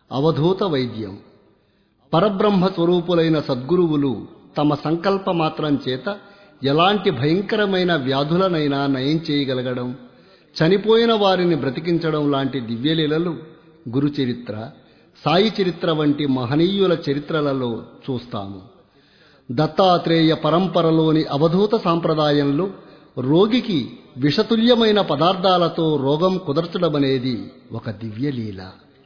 అవధూత వైద్యం పరబ్రహ్మ స్వరూపులైన సద్గురువులు తమ సంకల్ప మాత్రం చేత ఎలాంటి భయంకరమైన వ్యాధులనైనా నయం చేయగలగడం చనిపోయిన వారిని బ్రతికించడం లాంటి దివ్యలీలలు గురు చరిత్ర సాయి చరిత్ర వంటి మహనీయుల చరిత్రలలో చూస్తాము దత్తాత్రేయ పరంపరలోని అవధూత సాంప్రదాయంలో రోగికి విషతుల్యమైన పదార్థాలతో రోగం కుదర్చడమనేది ఒక దివ్యలీల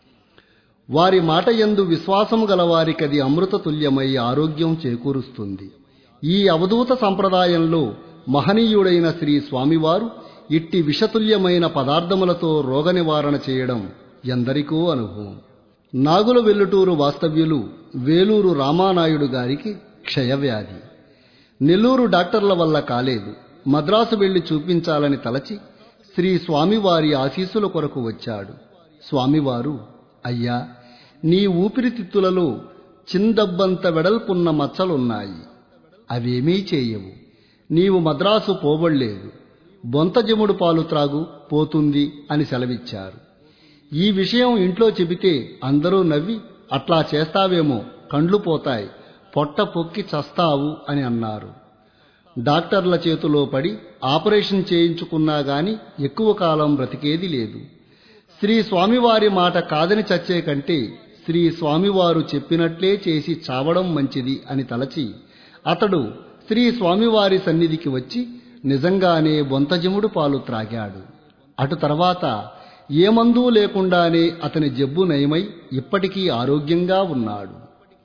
వారి మాట యందు విశ్వాసము గలవారికది అమృత తుల్యమై ఆరోగ్యం చేకూరుస్తుంది ఈ అవధూత సంప్రదాయంలో మహనీయుడైన శ్రీ స్వామివారు ఇట్టి విషతుల్యమైన పదార్థములతో రోగ నివారణ చేయడం ఎందరికో అనుభవం నాగుల వెల్లుటూరు వాస్తవ్యులు వేలూరు రామానాయుడు గారికి క్షయవ్యాధి నెల్లూరు డాక్టర్ల వల్ల కాలేదు మద్రాసు వెళ్లి చూపించాలని తలచి శ్రీ స్వామివారి ఆశీస్సుల కొరకు వచ్చాడు స్వామివారు అయ్యా నీ ఊపిరితిత్తులలో చిందబ్బంత వెడల్పున్న మచ్చలున్నాయి అవేమీ చేయవు నీవు మద్రాసు పోబడలేదు బొంతజముడు పాలు త్రాగు పోతుంది అని సెలవిచ్చారు ఈ విషయం ఇంట్లో చెబితే అందరూ నవ్వి అట్లా చేస్తావేమో కండ్లు పోతాయి పొట్ట పొక్కి చస్తావు అని అన్నారు డాక్టర్ల చేతిలో పడి ఆపరేషన్ చేయించుకున్నా గాని ఎక్కువ కాలం బ్రతికేది లేదు శ్రీ స్వామివారి మాట కాదని చచ్చే కంటే శ్రీ స్వామివారు చెప్పినట్లే చేసి చావడం మంచిది అని తలచి అతడు శ్రీ స్వామివారి సన్నిధికి వచ్చి నిజంగానే బొంతజముడు పాలు త్రాగాడు అటు తర్వాత ఏ మందు లేకుండానే అతని జబ్బు నయమై ఇప్పటికీ ఆరోగ్యంగా ఉన్నాడు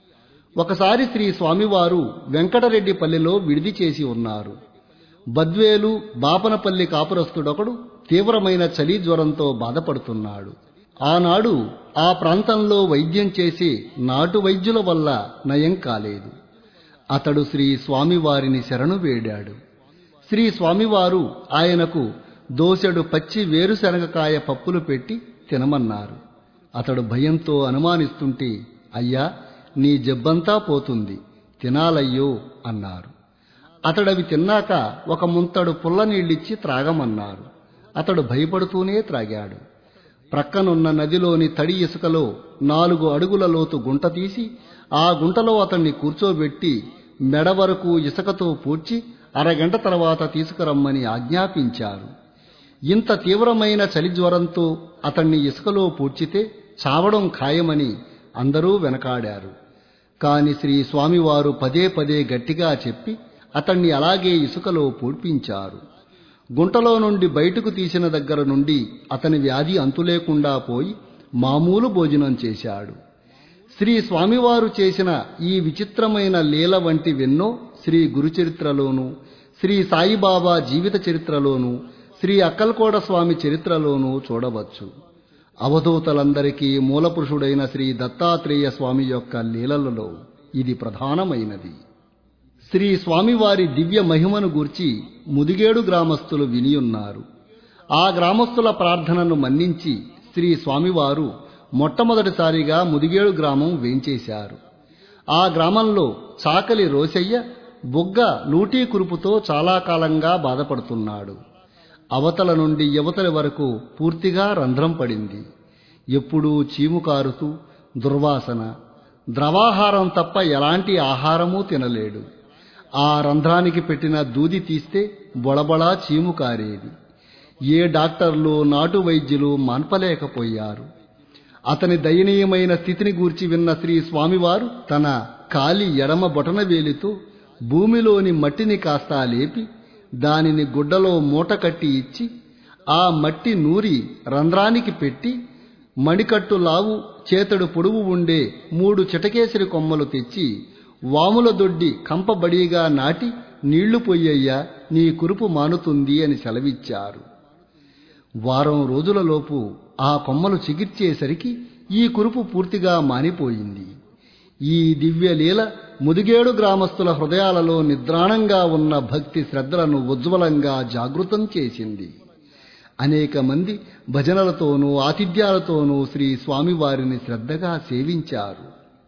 ఒకసారి శ్రీ స్వామివారు వెంకటరెడ్డిపల్లిలో విడిది చేసి ఉన్నారు బద్వేలు బాపనపల్లి కాపురస్తుడొకడు తీవ్రమైన చలి జ్వరంతో బాధపడుతున్నాడు ఆనాడు ఆ ప్రాంతంలో వైద్యం చేసే నాటు వైద్యుల వల్ల నయం కాలేదు అతడు శ్రీ స్వామివారిని శరణు వేడాడు శ్రీ స్వామివారు ఆయనకు దోసెడు పచ్చి వేరుశనగకాయ పప్పులు పెట్టి తినమన్నారు అతడు భయంతో అనుమానిస్తుంటే అయ్యా నీ జబ్బంతా పోతుంది తినాలయ్యో అన్నారు అతడవి తిన్నాక ఒక ముంతడు పుల్ల నీళ్ళిచ్చి త్రాగమన్నారు అతడు భయపడుతూనే త్రాగాడు ప్రక్కనున్న నదిలోని తడి ఇసుకలో నాలుగు అడుగుల లోతు గుంట తీసి ఆ గుంటలో అతన్ని కూర్చోబెట్టి మెడ వరకు ఇసుకతో పూడ్చి అరగంట తర్వాత తీసుకురమ్మని ఆజ్ఞాపించారు ఇంత తీవ్రమైన చలి జ్వరంతో అతన్ని ఇసుకలో పూడ్చితే చావడం ఖాయమని అందరూ వెనకాడారు కాని శ్రీ స్వామివారు పదే పదే గట్టిగా చెప్పి అతన్ని అలాగే ఇసుకలో పూడ్పించారు గుంటలో నుండి బయటకు తీసిన దగ్గర నుండి అతని వ్యాధి అంతులేకుండా పోయి మామూలు భోజనం చేశాడు శ్రీ స్వామివారు చేసిన ఈ విచిత్రమైన లీల వంటివెన్నో శ్రీ గురుచరిత్రలోను శ్రీ సాయిబాబా జీవిత చరిత్రలోను శ్రీ అక్కల్కోడ స్వామి చరిత్రలోనూ చూడవచ్చు అవధూతలందరికీ మూలపురుషుడైన శ్రీ దత్తాత్రేయ స్వామి యొక్క లీలలలో ఇది ప్రధానమైనది శ్రీ స్వామివారి దివ్య మహిమను గూర్చి ముదిగేడు గ్రామస్తులు వినియున్నారు ఆ గ్రామస్తుల ప్రార్థనను మన్నించి శ్రీ స్వామివారు మొట్టమొదటిసారిగా ముదిగేడు గ్రామం వేంచేశారు ఆ గ్రామంలో చాకలి రోసయ్య బుగ్గ లూటీ కురుపుతో చాలా కాలంగా బాధపడుతున్నాడు అవతల నుండి యువతల వరకు పూర్తిగా రంధ్రం పడింది ఎప్పుడూ చీము కారుతూ దుర్వాసన ద్రవాహారం తప్ప ఎలాంటి ఆహారమూ తినలేడు ఆ రంధ్రానికి పెట్టిన దూది తీస్తే బొళబళా చీము కారేది ఏ డాక్టర్లు నాటు వైద్యులు మాన్పలేకపోయారు అతని దయనీయమైన స్థితిని గూర్చి విన్న శ్రీ స్వామివారు తన కాలి ఎడమ బొటన వేలితో భూమిలోని మట్టిని కాస్త లేపి దానిని గుడ్డలో మూట కట్టి ఇచ్చి ఆ మట్టి నూరి రంధ్రానికి పెట్టి మణికట్టు లావు చేతడు పొడువు ఉండే మూడు చిటకేసరి కొమ్మలు తెచ్చి వాముల దొడ్డి కంపబడిగా నాటి నీళ్లు పొయ్యయ్యా నీ కురుపు మానుతుంది అని సెలవిచ్చారు వారం రోజులలోపు ఆ కొమ్మలు చిగిర్చేసరికి ఈ కురుపు పూర్తిగా మానిపోయింది ఈ దివ్య లీల ముదిగేడు గ్రామస్తుల హృదయాలలో నిద్రాణంగా ఉన్న భక్తి శ్రద్ధలను ఉజ్వలంగా జాగృతం చేసింది అనేక మంది భజనలతోనూ ఆతిథ్యాలతోనూ శ్రీ స్వామివారిని శ్రద్ధగా సేవించారు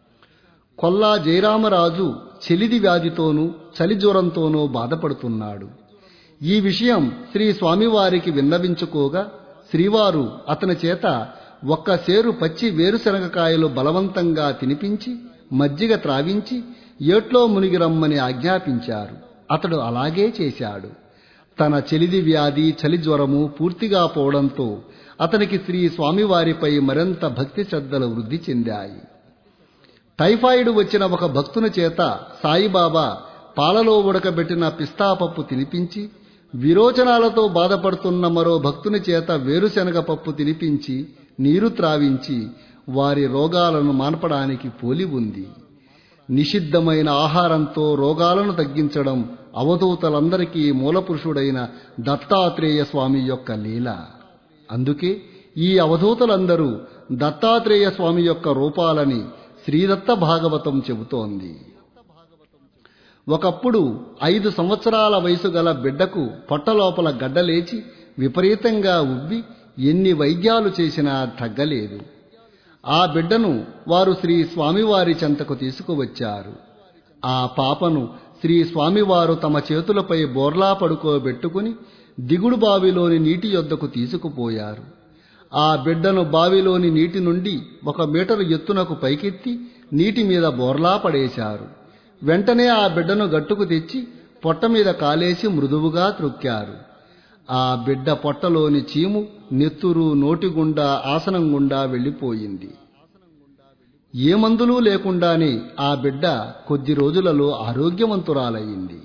కొల్లా జయరామరాజు చెలిది వ్యాధితోనూ చలి జ్వరంతోనూ బాధపడుతున్నాడు ఈ విషయం శ్రీ స్వామివారికి విన్నవించుకోగా శ్రీవారు అతని చేత ఒక్క సేరు పచ్చి వేరుశనగకాయలు బలవంతంగా తినిపించి మజ్జిగ త్రావించి ఏట్లో మునిగి రమ్మని ఆజ్ఞాపించారు అతడు అలాగే చేశాడు తన చెలిది వ్యాధి చలి జ్వరము పూర్తిగా పోవడంతో అతనికి శ్రీ స్వామివారిపై మరింత భక్తి శ్రద్ధలు వృద్ధి చెందాయి టైఫాయిడ్ వచ్చిన ఒక భక్తుని చేత సాయిబాబా పాలలో ఉడకబెట్టిన పిస్తాపప్పు తినిపించి విరోచనాలతో బాధపడుతున్న మరో భక్తుని చేత వేరుశనగ పప్పు తినిపించి నీరు త్రావించి వారి రోగాలను మాన్పడానికి పోలి ఉంది నిషిద్ధమైన ఆహారంతో రోగాలను తగ్గించడం అవధూతలందరికీ మూలపురుషుడైన దత్తాత్రేయ స్వామి యొక్క లీల అందుకే ఈ అవధూతలందరూ దత్తాత్రేయ స్వామి యొక్క రూపాలని శ్రీదత్త భాగవతం చెబుతోంది ఒకప్పుడు ఐదు సంవత్సరాల వయసు గల బిడ్డకు పొట్టలోపల గడ్డలేచి విపరీతంగా ఉబ్బి ఎన్ని వైద్యాలు చేసినా తగ్గలేదు ఆ బిడ్డను వారు శ్రీ స్వామివారి చెంతకు తీసుకువచ్చారు ఆ పాపను శ్రీ స్వామివారు తమ చేతులపై బోర్లా పడుకోబెట్టుకుని దిగుడు బావిలోని నీటి యొద్దకు తీసుకుపోయారు ఆ బిడ్డను బావిలోని నీటి నుండి ఒక మీటరు ఎత్తునకు పైకెత్తి నీటి మీద బోర్లా పడేశారు వెంటనే ఆ బిడ్డను గట్టుకు తెచ్చి పొట్ట మీద కాలేసి మృదువుగా త్రొక్కారు ఆ బిడ్డ పొట్టలోని చీము నెత్తురు నోటిగుండా ఆసనం గుండా వెళ్ళిపోయింది ఏ మందులు లేకుండానే ఆ బిడ్డ కొద్ది రోజులలో ఆరోగ్యవంతురాలయ్యింది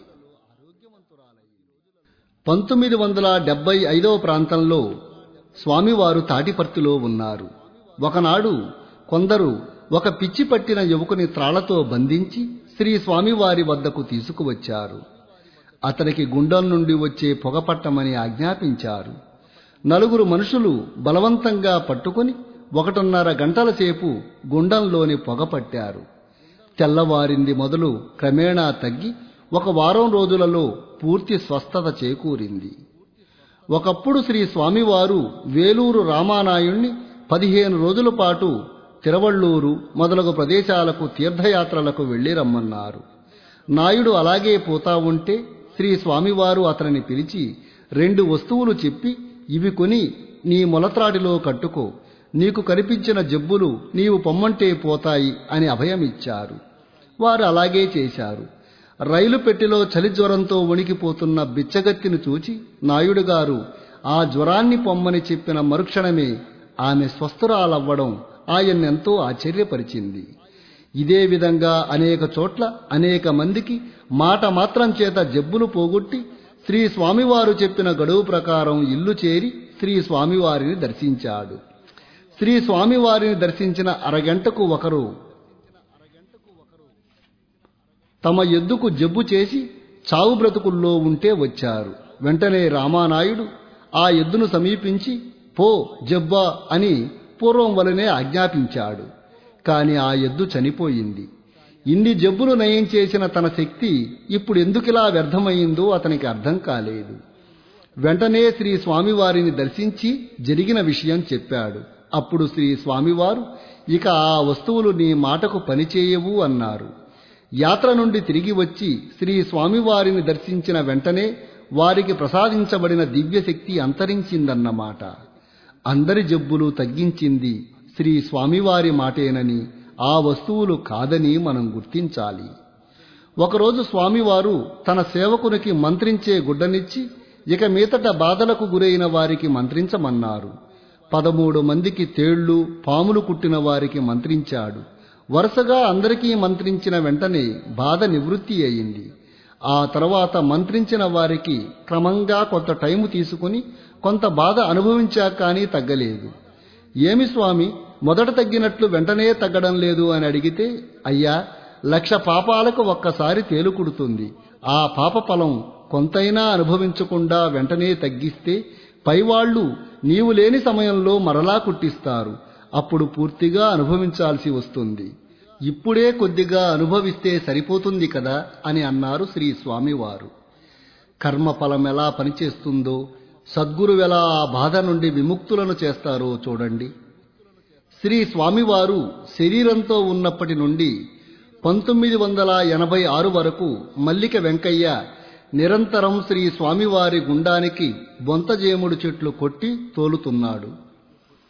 పంతొమ్మిది వందల డెబ్బై ఐదవ ప్రాంతంలో స్వామివారు తాటిపర్తిలో ఉన్నారు ఒకనాడు కొందరు ఒక పిచ్చి పట్టిన యువకుని త్రాళ్లతో బంధించి శ్రీ స్వామివారి వద్దకు తీసుకువచ్చారు అతనికి గుండం నుండి వచ్చే పొగ పట్టమని ఆజ్ఞాపించారు నలుగురు మనుషులు బలవంతంగా పట్టుకుని ఒకటిన్నర గంటల సేపు గుండంలోని పొగ పట్టారు తెల్లవారింది మొదలు క్రమేణా తగ్గి ఒక వారం రోజులలో పూర్తి స్వస్థత చేకూరింది ఒకప్పుడు శ్రీ స్వామివారు వేలూరు రామానాయుణ్ణి పదిహేను రోజుల పాటు తిరువళ్ళూరు మొదలగు ప్రదేశాలకు తీర్థయాత్రలకు వెళ్లి రమ్మన్నారు నాయుడు అలాగే పోతా ఉంటే శ్రీ స్వామివారు అతనిని పిలిచి రెండు వస్తువులు చెప్పి ఇవి కొని నీ మొలత్రాటిలో కట్టుకో నీకు కనిపించిన జబ్బులు నీవు పొమ్మంటే పోతాయి అని అభయమిచ్చారు వారు అలాగే చేశారు రైలు పెట్టెలో చలి జ్వరంతో వణికిపోతున్న బిచ్చగత్తిని చూచి నాయుడు గారు ఆ జ్వరాన్ని పొమ్మని చెప్పిన మరుక్షణమే ఆమె స్వస్థురాలవ్వడం ఆయన్నెంతో ఆశ్చర్యపరిచింది ఇదే విధంగా అనేక చోట్ల అనేక మందికి మాట మాత్రం చేత జబ్బులు పోగొట్టి శ్రీ స్వామివారు చెప్పిన గడువు ప్రకారం ఇల్లు చేరి శ్రీ స్వామివారిని దర్శించాడు శ్రీ స్వామివారిని దర్శించిన అరగంటకు ఒకరు తమ ఎద్దుకు జబ్బు చేసి చావు బ్రతుకుల్లో ఉంటే వచ్చారు వెంటనే రామానాయుడు ఆ ఎద్దును సమీపించి పో జబ్బా అని పూర్వం వలనే ఆజ్ఞాపించాడు కాని ఆ ఎద్దు చనిపోయింది ఇన్ని జబ్బులు నయం చేసిన తన శక్తి ఇప్పుడు ఎందుకిలా వ్యర్థమైందో అతనికి అర్థం కాలేదు వెంటనే శ్రీ స్వామివారిని దర్శించి జరిగిన విషయం చెప్పాడు అప్పుడు శ్రీ స్వామివారు ఇక ఆ వస్తువులు నీ మాటకు పనిచేయవు అన్నారు యాత్ర నుండి తిరిగి వచ్చి శ్రీ స్వామివారిని దర్శించిన వెంటనే వారికి ప్రసాదించబడిన దివ్యశక్తి అంతరించిందన్నమాట అందరి జబ్బులు తగ్గించింది శ్రీ స్వామివారి మాటేనని ఆ వస్తువులు కాదని మనం గుర్తించాలి ఒకరోజు స్వామివారు తన సేవకునికి మంత్రించే గుడ్డనిచ్చి ఇక మీదట బాధలకు గురైన వారికి మంత్రించమన్నారు పదమూడు మందికి తేళ్లు పాములు కుట్టిన వారికి మంత్రించాడు వరుసగా అందరికీ మంత్రించిన వెంటనే బాధ నివృత్తి అయింది ఆ తర్వాత మంత్రించిన వారికి క్రమంగా కొంత టైము తీసుకుని కొంత బాధ అనుభవించాక కానీ తగ్గలేదు ఏమి స్వామి మొదట తగ్గినట్లు వెంటనే తగ్గడం లేదు అని అడిగితే అయ్యా లక్ష పాపాలకు ఒక్కసారి తేలుకుడుతుంది ఆ పాప ఫలం కొంతైనా అనుభవించకుండా వెంటనే తగ్గిస్తే పైవాళ్లు నీవు లేని సమయంలో మరలా కుట్టిస్తారు అప్పుడు పూర్తిగా అనుభవించాల్సి వస్తుంది ఇప్పుడే కొద్దిగా అనుభవిస్తే సరిపోతుంది కదా అని అన్నారు శ్రీ స్వామివారు కర్మఫలం ఎలా పనిచేస్తుందో సద్గురువెలా ఆ బాధ నుండి విముక్తులను చేస్తారో చూడండి శ్రీ స్వామివారు శరీరంతో ఉన్నప్పటి నుండి పంతొమ్మిది వందల ఎనభై ఆరు వరకు మల్లిక వెంకయ్య నిరంతరం శ్రీ స్వామివారి గుండానికి బొంతజేముడు చెట్లు కొట్టి తోలుతున్నాడు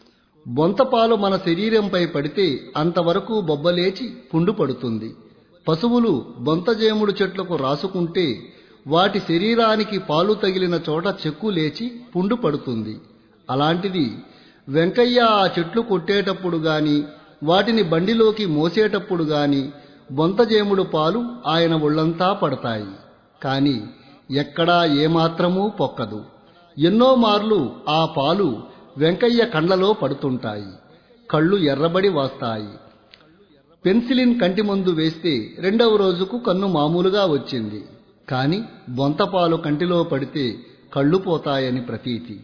బొంతపాలు మన శరీరంపై పడితే అంతవరకు బొబ్బలేచి పుండు పడుతుంది పశువులు బొంతజేముడు చెట్లకు రాసుకుంటే వాటి శరీరానికి పాలు తగిలిన చోట చెక్కు లేచి పుండు పడుతుంది అలాంటిది వెంకయ్య ఆ చెట్లు కొట్టేటప్పుడు గాని వాటిని బండిలోకి మోసేటప్పుడు గాని బొంతజేముడు పాలు ఆయన ఒళ్ళంతా పడతాయి కాని ఎక్కడా ఏమాత్రమూ పొక్కదు ఎన్నో మార్లు ఆ పాలు వెంకయ్య కండ్లలో పడుతుంటాయి కళ్ళు ఎర్రబడి వాస్తాయి పెన్సిలిన్ కంటి మందు వేస్తే రెండవ రోజుకు కన్ను మామూలుగా వచ్చింది కాని బొంతపాలు కంటిలో పడితే కళ్ళు పోతాయని ప్రతీతి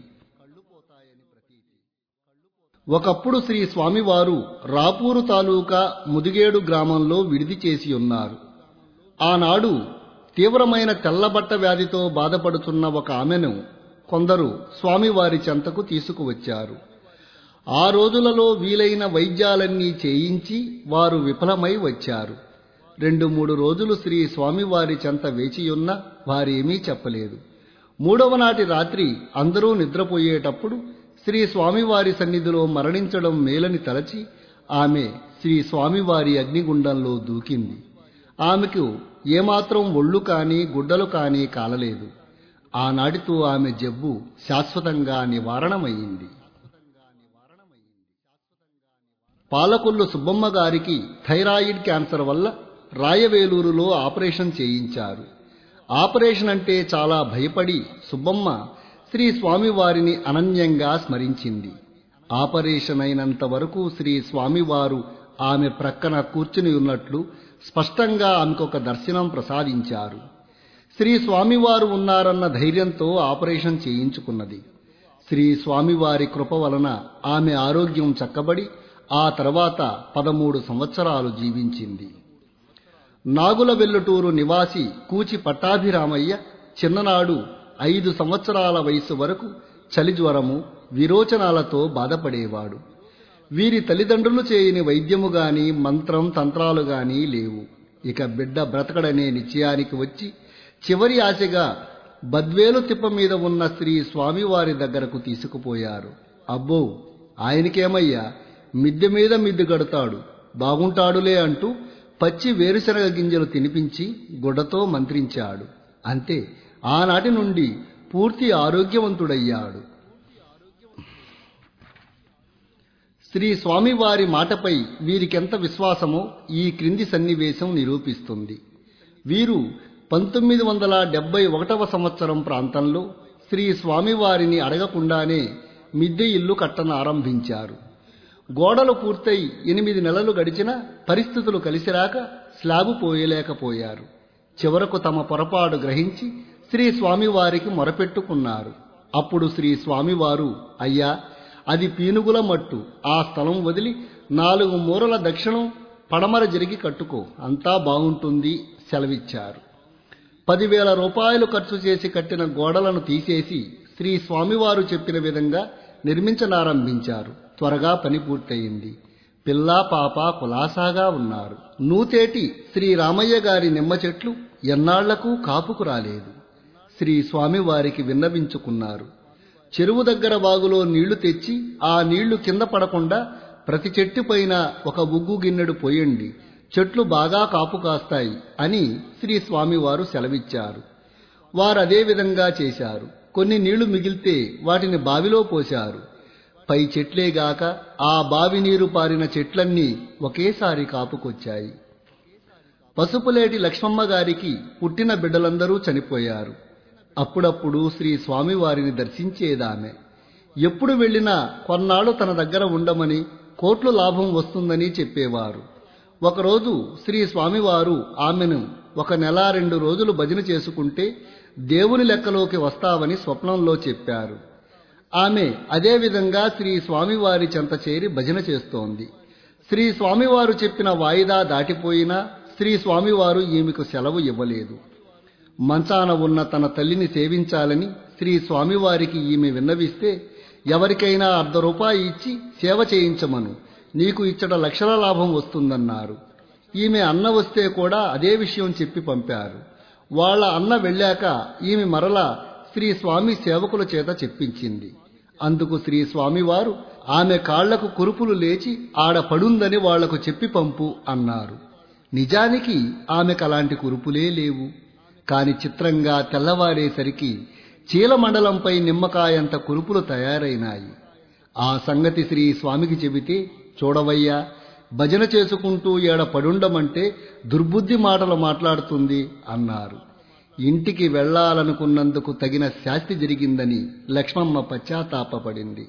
ఒకప్పుడు శ్రీ స్వామివారు రాపూరు తాలూకా ముదిగేడు గ్రామంలో విడిది చేసి ఉన్నారు ఆనాడు తీవ్రమైన తెల్లబట్ట వ్యాధితో బాధపడుతున్న ఒక ఆమెను కొందరు స్వామివారి చెంతకు తీసుకువచ్చారు ఆ రోజులలో వీలైన వైద్యాలన్నీ చేయించి వారు విఫలమై వచ్చారు రెండు మూడు రోజులు శ్రీ స్వామివారి చెంత వేచియున్న వారేమీ చెప్పలేదు మూడవ నాటి రాత్రి అందరూ నిద్రపోయేటప్పుడు శ్రీ స్వామివారి సన్నిధిలో మరణించడం మేలని తలచి ఆమె శ్రీ స్వామివారి అగ్నిగుండంలో దూకింది ఆమెకు ఏమాత్రం ఒళ్ళు కాని గుడ్డలు కాని కాలలేదు ఆనాటితో ఆమె జబ్బు శాశ్వతంగా నివారణమయ్యింది పాలకొల్లు సుబ్బమ్మ గారికి థైరాయిడ్ క్యాన్సర్ వల్ల రాయవేలూరులో ఆపరేషన్ చేయించారు ఆపరేషన్ అంటే చాలా భయపడి సుబ్బమ్మ శ్రీ స్వామివారిని అనన్యంగా స్మరించింది ఆపరేషన్ అయినంత వరకు శ్రీ స్వామివారు ఆమె ప్రక్కన కూర్చుని ఉన్నట్లు స్పష్టంగా ఆమెకొక దర్శనం ప్రసాదించారు శ్రీ స్వామివారు ఉన్నారన్న ధైర్యంతో ఆపరేషన్ చేయించుకున్నది శ్రీ స్వామివారి కృప వలన ఆమె ఆరోగ్యం చక్కబడి ఆ తర్వాత పదమూడు సంవత్సరాలు జీవించింది నాగుల వెల్లుటూరు నివాసి కూచి పట్టాభిరామయ్య చిన్ననాడు ఐదు సంవత్సరాల వయసు వరకు చలిజ్వరము విరోచనాలతో బాధపడేవాడు వీరి తల్లిదండ్రులు చేయని వైద్యము గాని మంత్రం తంత్రాలు గాని లేవు ఇక బిడ్డ బ్రతకడనే నిశ్చయానికి వచ్చి చివరి ఆశగా బద్వేలు తిప్ప మీద ఉన్న శ్రీ స్వామివారి దగ్గరకు తీసుకుపోయారు అబ్బో ఆయనకేమయ్యా మిద్దె మీద మిద్దె గడతాడు బాగుంటాడులే అంటూ పచ్చి వేరుశనగ గింజలు తినిపించి గుడ్డతో మంత్రించాడు అంతే ఆనాటి నుండి పూర్తి ఆరోగ్యవంతుడయ్యాడు శ్రీ స్వామివారి మాటపై వీరికెంత విశ్వాసమో ఈ క్రింది సన్నివేశం నిరూపిస్తుంది వీరు పంతొమ్మిది వందల డెబ్బై ఒకటవ సంవత్సరం ప్రాంతంలో శ్రీ స్వామివారిని అడగకుండానే మిద్దె ఇల్లు కట్టనారంభించారు గోడలు పూర్తయి ఎనిమిది నెలలు గడిచినా పరిస్థితులు కలిసిరాక స్లాబు పోయలేకపోయారు చివరకు తమ పొరపాటు గ్రహించి శ్రీ స్వామివారికి మొరపెట్టుకున్నారు అప్పుడు శ్రీ స్వామివారు అయ్యా అది పీనుగుల మట్టు ఆ స్థలం వదిలి నాలుగు మూరల దక్షిణం పడమర జరిగి కట్టుకో అంతా బాగుంటుంది సెలవిచ్చారు పదివేల రూపాయలు ఖర్చు చేసి కట్టిన గోడలను తీసేసి శ్రీ స్వామివారు చెప్పిన విధంగా నిర్మించనారంభించారు త్వరగా పని పూర్తయింది పిల్లా పాప కులాసాగా ఉన్నారు నూతేటి శ్రీ రామయ్య గారి నిమ్మ చెట్లు ఎన్నాళ్లకు కాపుకు రాలేదు శ్రీ స్వామివారికి విన్నవించుకున్నారు చెరువు దగ్గర బాగులో నీళ్లు తెచ్చి ఆ నీళ్లు కింద పడకుండా ప్రతి చెట్టు పైన ఒక ఉగ్గు గిన్నెడు పోయండి చెట్లు బాగా కాపు కాస్తాయి అని శ్రీ స్వామివారు సెలవిచ్చారు వారు అదే విధంగా చేశారు కొన్ని నీళ్లు మిగిలితే వాటిని బావిలో పోశారు పై చెట్లేగాక ఆ బావి నీరు పారిన చెట్లన్నీ ఒకేసారి కాపుకొచ్చాయి పసుపులేటి లక్ష్మమ్మ గారికి పుట్టిన బిడ్డలందరూ చనిపోయారు అప్పుడప్పుడు శ్రీ స్వామివారిని దర్శించేదామె ఎప్పుడు వెళ్ళినా కొన్నాళ్ళు తన దగ్గర ఉండమని కోట్లు లాభం వస్తుందని చెప్పేవారు ఒకరోజు శ్రీ స్వామివారు ఆమెను ఒక నెల రెండు రోజులు భజన చేసుకుంటే దేవుని లెక్కలోకి వస్తావని స్వప్నంలో చెప్పారు ఆమె అదేవిధంగా శ్రీ స్వామివారి చెంత చేరి భజన చేస్తోంది శ్రీ స్వామివారు చెప్పిన వాయిదా దాటిపోయినా శ్రీ స్వామివారు ఈమెకు సెలవు ఇవ్వలేదు మంచాన ఉన్న తన తల్లిని సేవించాలని శ్రీ స్వామివారికి ఈమె విన్నవిస్తే ఎవరికైనా అర్ధ రూపాయి ఇచ్చి సేవ చేయించమను నీకు ఇచ్చట లక్షల లాభం వస్తుందన్నారు ఈమె అన్న వస్తే కూడా అదే విషయం చెప్పి పంపారు వాళ్ళ అన్న వెళ్ళాక ఈమె మరల శ్రీ స్వామి సేవకుల చేత చెప్పించింది అందుకు శ్రీ స్వామివారు ఆమె కాళ్లకు కురుపులు లేచి ఆడ పడుందని వాళ్లకు చెప్పి పంపు అన్నారు నిజానికి ఆమెకు అలాంటి కురుపులే లేవు కాని చిత్రంగా తెల్లవారేసరికి చీలమండలంపై నిమ్మకాయంత కురుపులు తయారైనాయి ఆ సంగతి శ్రీ స్వామికి చెబితే చూడవయ్యా భజన చేసుకుంటూ ఏడ పడుండమంటే దుర్బుద్ధి మాటలు మాట్లాడుతుంది అన్నారు ఇంటికి వెళ్లాలనుకున్నందుకు తగిన శాస్తి జరిగిందని లక్ష్మమ్మ పశ్చాత్తాపపడింది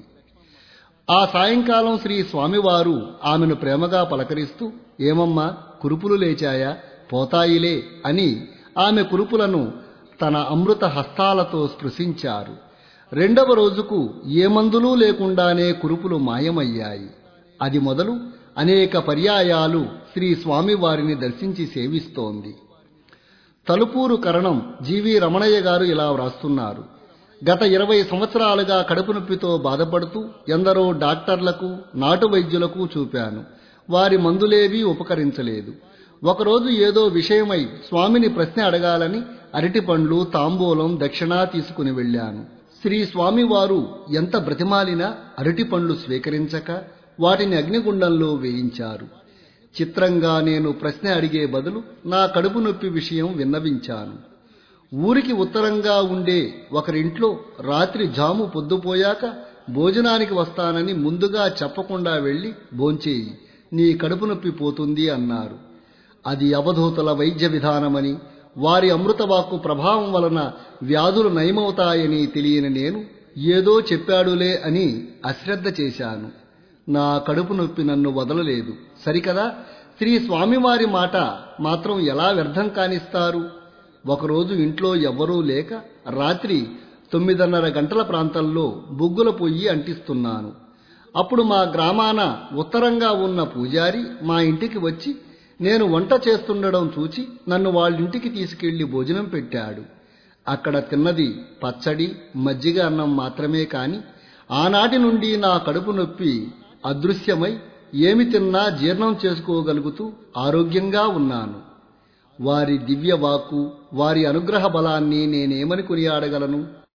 ఆ సాయంకాలం శ్రీ స్వామివారు ఆమెను ప్రేమగా పలకరిస్తూ ఏమమ్మా కురుపులు లేచాయా పోతాయిలే అని ఆమె కురుపులను తన అమృత హస్తాలతో స్పృశించారు రెండవ రోజుకు ఏ మందులు లేకుండానే కురుపులు మాయమయ్యాయి అది మొదలు అనేక పర్యాయాలు శ్రీ స్వామివారిని దర్శించి సేవిస్తోంది తలుపూరు కరణం జీవి రమణయ్య గారు ఇలా వ్రాస్తున్నారు గత ఇరవై సంవత్సరాలుగా కడుపు నొప్పితో బాధపడుతూ ఎందరో డాక్టర్లకు నాటు వైద్యులకు చూపాను వారి మందులేవీ ఉపకరించలేదు ఒకరోజు ఏదో విషయమై స్వామిని ప్రశ్న అడగాలని అరటిపండ్లు తాంబూలం దక్షిణా తీసుకుని వెళ్ళాను శ్రీ స్వామివారు ఎంత బ్రతిమాలినా అరటిపండ్లు స్వీకరించక వాటిని అగ్నిగుండంలో వేయించారు చిత్రంగా నేను ప్రశ్న అడిగే బదులు నా కడుపు నొప్పి విషయం విన్నవించాను ఊరికి ఉత్తరంగా ఉండే ఒకరింట్లో రాత్రి జాము పొద్దుపోయాక భోజనానికి వస్తానని ముందుగా చెప్పకుండా వెళ్ళి భోంచేయి నీ కడుపు నొప్పి పోతుంది అన్నారు అది అవధూతల వైద్య విధానమని వారి అమృతవాక్కు ప్రభావం వలన వ్యాధులు నయమవుతాయని తెలియని నేను ఏదో చెప్పాడులే అని అశ్రద్ధ చేశాను నా కడుపు నొప్పి నన్ను వదలలేదు సరికదా శ్రీ స్వామివారి మాట మాత్రం ఎలా వ్యర్థం కానిస్తారు ఒకరోజు ఇంట్లో ఎవ్వరూ లేక రాత్రి తొమ్మిదిన్నర గంటల ప్రాంతంలో బొగ్గుల పొయ్యి అంటిస్తున్నాను అప్పుడు మా గ్రామాన ఉత్తరంగా ఉన్న పూజారి మా ఇంటికి వచ్చి నేను వంట చేస్తుండడం చూచి నన్ను వాళ్ళింటికి తీసుకెళ్లి భోజనం పెట్టాడు అక్కడ తిన్నది పచ్చడి మజ్జిగ అన్నం మాత్రమే కాని ఆనాటి నుండి నా కడుపు నొప్పి అదృశ్యమై ఏమి తిన్నా జీర్ణం చేసుకోగలుగుతూ ఆరోగ్యంగా ఉన్నాను వారి దివ్య వాక్కు వారి అనుగ్రహ బలాన్ని నేనేమని కొనియాడగలను